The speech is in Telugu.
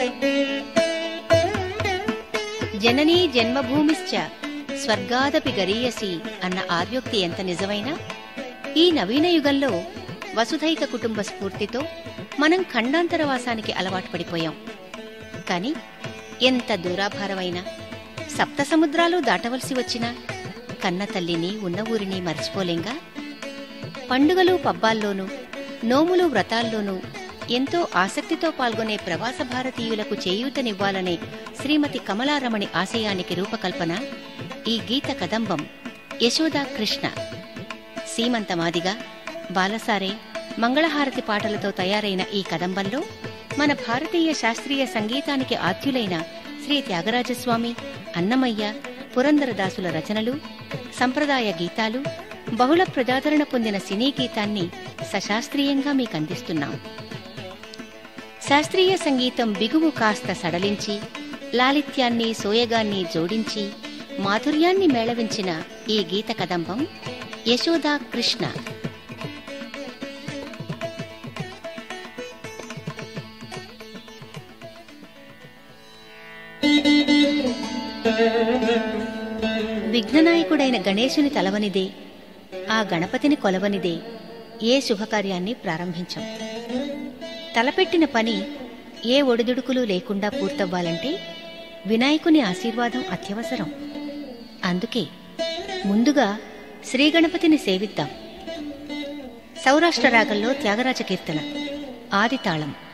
జననీ జన్మభూమిశ్చ స్వర్గాదపి గరీయసి అన్న ఆర్యోక్తి ఎంత నిజమైనా ఈ నవీన యుగంలో వసుధైక కుటుంబ స్ఫూర్తితో మనం ఖండాంతరవాసానికి అలవాటు పడిపోయాం కాని ఎంత దూరాభారమైనా సప్త సముద్రాలు దాటవలసి వచ్చినా కన్న తల్లిని ఉన్న ఊరిని మర్చిపోలేంగా పండుగలు పబ్బాల్లోనూ నోములు వ్రతాల్లోనూ ఎంతో ఆసక్తితో పాల్గొనే ప్రవాస భారతీయులకు చేయూతనివ్వాలనే శ్రీమతి కమలారమణి ఆశయానికి రూపకల్పన ఈ గీత కదంబం యశోదా కృష్ణ సీమంతమాదిగా బాలసారే మంగళహారతి పాటలతో తయారైన ఈ కదంబంలో మన భారతీయ శాస్త్రీయ సంగీతానికి ఆద్యులైన శ్రీ త్యాగరాజస్వామి అన్నమయ్య పురందరదాసుల రచనలు సంప్రదాయ గీతాలు బహుళ ప్రజాదరణ పొందిన సినీ గీతాన్ని సశాస్త్రీయంగా మీకందిస్తున్నాం శాస్త్రీయ సంగీతం బిగువు కాస్త సడలించి లాలిత్యాన్ని సోయగాన్ని జోడించి మాధుర్యాన్ని మేళవించిన ఈ గీత కదంబం యశోదా కృష్ణ విఘ్ననాయకుడైన గణేశుని తలవనిదే ఆ గణపతిని కొలవనిదే ఏ శుభకార్యాన్ని ప్రారంభించం తలపెట్టిన పని ఏ ఒడిదుడుకులు లేకుండా పూర్తవ్వాలంటే వినాయకుని ఆశీర్వాదం అత్యవసరం అందుకే ముందుగా శ్రీగణపతిని సేవిద్దాం సౌరాష్ట్ర రాగంలో త్యాగరాజ కీర్తన ఆదితాళం